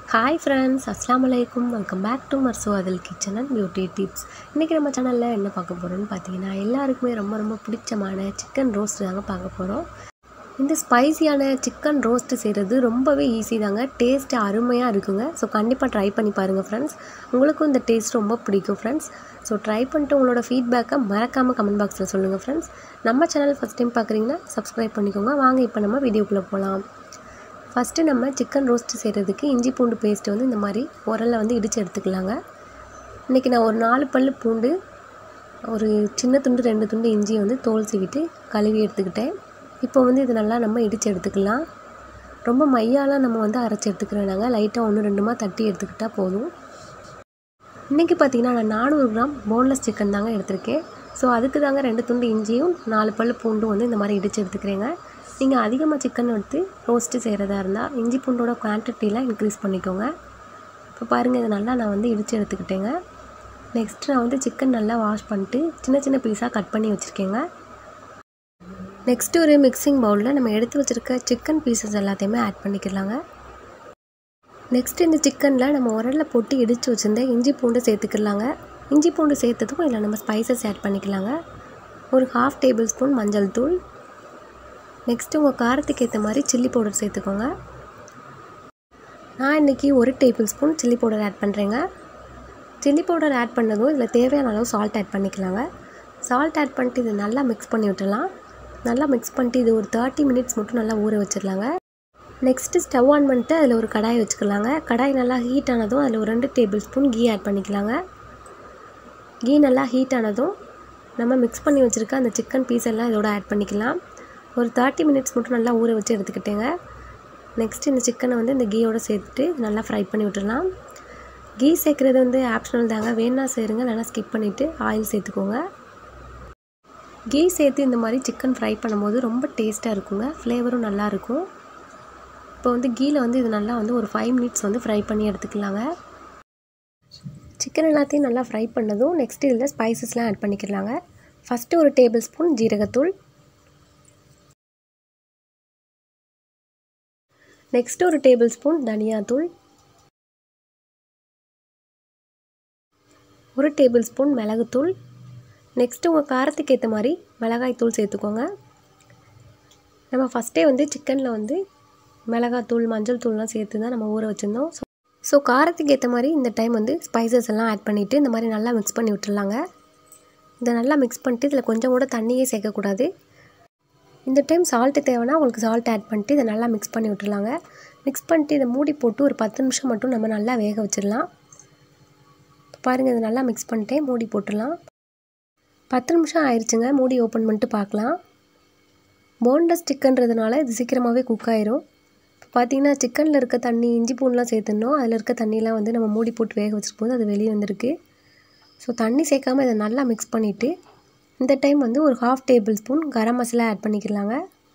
hi friends அஸ்லாம் வலைக்கும் welcome back to மர்சு அதில் கிச்சன் அண்ட் பியூட்டி டிப்ஸ் இன்றைக்கி நம்ம சேனலில் என்ன பார்க்க போகிறோம்னு பார்த்தீங்கன்னா எல்லாருக்குமே ரொம்ப ரொம்ப பிடிச்சமான சிக்கன் ரோஸ்ட் தாங்க பார்க்க போகிறோம் இந்த ஸ்பைசியான சிக்கன் ரோஸ்ட்டு செய்கிறது ரொம்பவே ஈஸி தாங்க டேஸ்ட்டு அருமையாக இருக்குங்க ஸோ கண்டிப்பாக ட்ரை பண்ணி பாருங்கள் ஃப்ரெண்ட்ஸ் உங்களுக்கும் இந்த டேஸ்ட் ரொம்ப பிடிக்கும் ஃப்ரெண்ட்ஸ் ஸோ ட்ரை பண்ணிட்டு உங்களோட ஃபீட்பேக்கை மறக்காமல் கமெண்ட் பாக்ஸில் சொல்லுங்கள் ஃப்ரெண்ட்ஸ் நம்ம சேனல் ஃபஸ்ட் டைம் பார்க்குறீங்கன்னா சப்ஸ்கிரைப் பண்ணிக்கோங்க வாங்க இப்போ நம்ம வீடியோக்குள்ளே போகலாம் ஃபஸ்ட்டு நம்ம சிக்கன் ரோஸ்ட் செய்கிறதுக்கு இஞ்சி பூண்டு பேஸ்ட்டு வந்து இந்த மாதிரி உரலில் வந்து இடித்து எடுத்துக்கலாங்க இன்றைக்கி நான் ஒரு நாலு பல் பூண்டு ஒரு சின்ன துண்டு ரெண்டு துண்டு இஞ்சி வந்து தோல் சீவிட்டு கழுவி எடுத்துக்கிட்டேன் இப்போ வந்து இது நல்லா நம்ம இடித்து எடுத்துக்கலாம் ரொம்ப மையாலாம் நம்ம வந்து அரைச்சி எடுத்துக்கிறேனாங்க லைட்டாக ஒன்று ரெண்டுமா தட்டி எடுத்துக்கிட்டால் போதும் இன்றைக்கி பார்த்தீங்கன்னா நான் நானூறு கிராம் போன்லெஸ் சிக்கன் தாங்க எடுத்திருக்கேன் ஸோ அதுக்கு தாங்க ரெண்டு துண்டு இஞ்சியும் நாலு பல் பூண்டும் வந்து இந்த மாதிரி இடித்து எடுத்துக்கிறேங்க நீங்கள் அதிகமாக சிக்கன் எடுத்து ரோஸ்ட்டு செய்கிறதா இருந்தால் இஞ்சி பூண்டோட குவான்டிட்டிலாம் இன்க்ரீஸ் பண்ணிக்கோங்க இப்போ பாருங்கள் இது நல்லா நான் வந்து இடித்து எடுத்துக்கிட்டேங்க நெக்ஸ்ட் நான் வந்து சிக்கன் நல்லா வாஷ் பண்ணிட்டு சின்ன சின்ன பீஸாக கட் பண்ணி வச்சுருக்கேங்க நெக்ஸ்ட்டு ஒரு மிக்சிங் பவுலில் நம்ம எடுத்து வச்சுருக்க சிக்கன் பீசஸ் எல்லாத்தையுமே ஆட் பண்ணிக்கலாங்க நெக்ஸ்ட் இந்த சிக்கனில் நம்ம உரலில் போட்டு இடித்து வச்சுருந்த இஞ்சி பூண்டு சேர்த்துக்கலாங்க இஞ்சி பூண்டு சேர்த்ததும் இதில் நம்ம ஸ்பைசஸ் ஆட் பண்ணிக்கலாங்க ஒரு ஹாஃப் டேபிள் ஸ்பூன் மஞ்சள் தூள் நெக்ஸ்ட்டு உங்கள் காரத்துக்கு ஏற்ற மாதிரி சில்லி பவுடர் சேர்த்துக்கோங்க நான் இன்றைக்கி ஒரு tablespoon chilli powder add பண்ணுறேங்க சில்லி பவுடர் ஆட் பண்ணதும் இதில் தேவையான அளவு சால்ட் ஆட் பண்ணிக்கலாங்க சால்ட் ஆட் பண்ணிட்டு இது நல்லா மிக்ஸ் பண்ணி விட்டுடலாம் நல்லா மிக்ஸ் பண்ணிட்டு இது ஒரு தேர்ட்டி மினிட்ஸ் மட்டும் நல்லா ஊற வச்சிடலாங்க நெக்ஸ்ட்டு ஸ்டவ் ஆன் பண்ணிட்டு அதில் ஒரு கடாய் வச்சுக்கலாங்க கடாய் நல்லா ஹீட் ஆனதும் அதில் ஒரு ரெண்டு டேபிள் ஸ்பூன் கீ ஆட் பண்ணிக்கலாங்க கீ நல்லா ஹீட் ஆனதும் நம்ம மிக்ஸ் பண்ணி வச்சுருக்க அந்த சிக்கன் பீஸ் எல்லாம் இதோட ஆட் பண்ணிக்கலாம் ஒரு தேர்ட்டி மினிட்ஸ் மட்டும் நல்லா ஊற வச்சு எடுத்துக்கிட்டேங்க நெக்ஸ்ட் இந்த சிக்கனை வந்து இந்த கீயோடு சேர்த்துட்டு நல்லா ஃப்ரை பண்ணி விட்டுடலாம் கீ சேர்க்குறது வந்து ஆப்ஷனல் தாங்க வேணா சேருங்க நல்லா ஸ்கிப் பண்ணிவிட்டு ஆயில் சேர்த்துக்கோங்க கீ சேர்த்து இந்த மாதிரி சிக்கன் ஃப்ரை பண்ணும்போது ரொம்ப டேஸ்ட்டாக இருக்குங்க ஃப்ளேவரும் நல்லாயிருக்கும் இப்போ வந்து கீயில் வந்து இது நல்லா வந்து ஒரு ஃபைவ் மினிட்ஸ் வந்து ஃப்ரை பண்ணி எடுத்துக்கலாங்க சிக்கன் எல்லாத்தையும் நல்லா ஃப்ரை பண்ணதும் நெக்ஸ்ட் இதில் ஸ்பைசஸ்லாம் ஆட் பண்ணிக்கலாங்க ஃபஸ்ட்டு ஒரு டேபிள் ஸ்பூன் ஜீரகத்தூள் நெக்ஸ்ட் ஒரு டேபிள் ஸ்பூன் தனியாத்தூள் ஒரு டேபிள் ஸ்பூன் மிளகுத்தூள் நெக்ஸ்ட்டு உங்கள் காரத்துக்கு ஏற்ற மாதிரி மிளகாய்த்தூள் சேர்த்துக்கோங்க நம்ம ஃபஸ்ட்டே வந்து சிக்கனில் வந்து மிளகாத்தூள் மஞ்சள் தூள்லாம் சேர்த்து தான் நம்ம ஊற வச்சுருந்தோம் ஸோ ஸோ காரத்துக்கு ஏற்ற மாதிரி இந்த டைம் வந்து ஸ்பைசஸ் எல்லாம் ஆட் பண்ணிவிட்டு இந்த மாதிரி நல்லா மிக்ஸ் பண்ணி விட்டுடலாங்க இதை நல்லா மிக்ஸ் பண்ணிட்டு இதில் கொஞ்சம் கூட தண்ணியே சேர்க்கக்கூடாது இந்த டைம் சால்ட்டு தேவைன்னா உங்களுக்கு சால்ட் ஆட் பண்ணிட்டு இதை நல்லா மிக்ஸ் பண்ணி விட்டுருலாங்க மிக்ஸ் பண்ணிட்டு இதை மூடி போட்டு ஒரு பத்து நிமிஷம் மட்டும் நம்ம நல்லா வேக வச்சிடலாம் பாருங்கள் இதை நல்லா மிக்ஸ் பண்ணிட்டே மூடி போட்டுடலாம் பத்து நிமிஷம் ஆயிடுச்சுங்க மூடி ஓப்பன் பண்ணிட்டு பார்க்கலாம் போன்லெஸ் சிக்கன்றதுனால இது சீக்கிரமாகவே குக் ஆயிரும் இப்போ பார்த்தீங்கன்னா சிக்கனில் இருக்க தண்ணி இஞ்சி பூண்டுலாம் சேர்த்துனோம் அதில் இருக்க தண்ணியெலாம் வந்து நம்ம மூடி போட்டு வேக வச்சிருக்கும் போது அது வெளியே வந்திருக்கு ஸோ தண்ணி சேர்க்காமல் இதை நல்லா மிக்ஸ் பண்ணிவிட்டு இந்த டைம் வந்து ஒரு half tablespoon garam masala add பண்ணிக்கலாங்க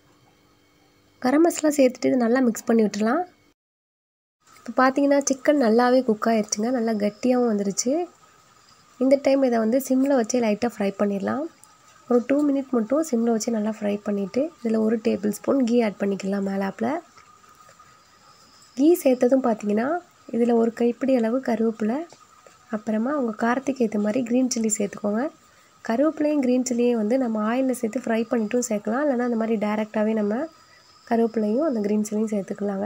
கரம் மசாலா சேர்த்துட்டு இது நல்லா மிக்ஸ் பண்ணி விட்டுலாம் இப்போ பார்த்தீங்கன்னா சிக்கன் நல்லாவே குக் ஆயிடுச்சுங்க நல்லா கட்டியாகவும் வந்துருச்சு இந்த டைம் இதை வந்து சிம்மில் வச்சு லைட்டாக ஃப்ரை பண்ணிடலாம் ஒரு டூ மினிட் மட்டும் சிம்மில் வச்சு நல்லா ஃப்ரை பண்ணிவிட்டு இதில் ஒரு டேபிள் ஸ்பூன் கீ ஆட் பண்ணிக்கலாம் மேலாப்பில் கீ சேர்த்ததும் பார்த்தீங்கன்னா இதில் ஒரு கைப்பிடி அளவு கருவேப்பிலை அப்புறமா உங்கள் காரத்துக்கு ஏற்ற மாதிரி க்ரீன் சில்லி சேர்த்துக்கோங்க கருவேப்பிலையும் க்ரீன் சில்லியும் வந்து நம்ம ஆயிலில் சேர்த்து ஃப்ரை பண்ணிட்டும் சேர்க்கலாம் இல்லைனா அந்த மாதிரி டேரெக்டாகவே நம்ம கருவேப்பிலையும் அந்த க்ரீன் சில்லியும் சேர்த்துக்கலாங்க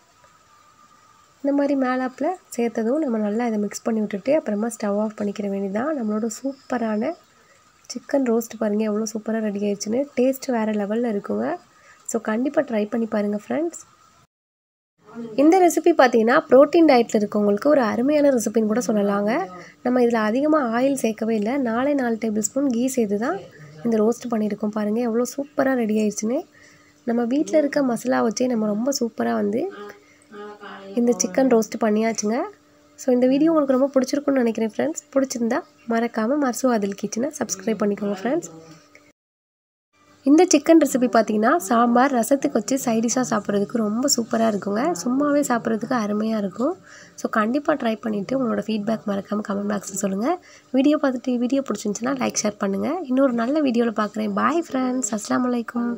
இந்த மாதிரி மேலாப்பில் சேர்த்ததும் நம்ம நல்லா இதை மிக்ஸ் பண்ணி விட்டுட்டு அப்புறமா ஸ்டவ் ஆஃப் பண்ணிக்கிற வேண்டியதான் நம்மளோட சூப்பரான சிக்கன் ரோஸ்ட் பாருங்கள் எவ்வளோ சூப்பராக ரெடி ஆயிடுச்சுன்னு டேஸ்ட் வேறு லெவலில் இருக்குங்க ஸோ கண்டிப்பாக ட்ரை பண்ணி பாருங்கள் ஃப்ரெண்ட்ஸ் இந்த ரெசிபி பார்த்தீங்கன்னா ப்ரோட்டீன் டயட்டில் இருக்கவங்களுக்கு ஒரு அருமையான ரெசிபின்னு கூட சொல்லலாங்க நம்ம இதில் அதிகமாக ஆயில் சேர்க்கவே இல்லை நாலே நாலு டேபிள் ஸ்பூன் கீ சேர்த்து தான் இந்த ரோஸ்ட் பண்ணியிருக்கோம் பாருங்கள் எவ்வளோ சூப்பராக ரெடி ஆயிடுச்சுன்னு நம்ம வீட்டில் இருக்க மசாலா வச்சே நம்ம ரொம்ப சூப்பராக வந்து இந்த சிக்கன் ரோஸ்ட் பண்ணியாச்சுங்க ஸோ இந்த வீடியோ உங்களுக்கு ரொம்ப பிடிச்சிருக்குன்னு நினைக்கிறேன் ஃப்ரெண்ட்ஸ் பிடிச்சிருந்தா மறக்காமல் மர்சு அதில் கிச்சனை சப்ஸ்கிரைப் பண்ணிக்கோங்க ஃப்ரெண்ட்ஸ் இந்த சிக்கன் ரெசிபி பார்த்தீங்கன்னா சாம்பார் ரசத்துக்கு வச்சு சைடிஷாக சாப்பிட்றதுக்கு ரொம்ப சூப்பராக இருக்குங்க சும்மாவே சாப்பிட்றதுக்கு அருமையாக இருக்கும் ஸோ கண்டிப்பாக ட்ரை பண்ணிவிட்டு உங்களோட ஃபீட்பேக் மறக்காமல் கமெண்ட் பாக்ஸில் சொல்லுங்கள் வீடியோ பார்த்துட்டு வீடியோ பிடிச்சிருந்துச்சுன்னா லைக் ஷேர் பண்ணுங்கள் இன்னொரு நல்ல வீடியோவில் பார்க்குறேன் பாய் ஃப்ரெண்ட்ஸ் அஸ்லாம் வலைக்கும்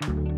பண்ணுங்கள்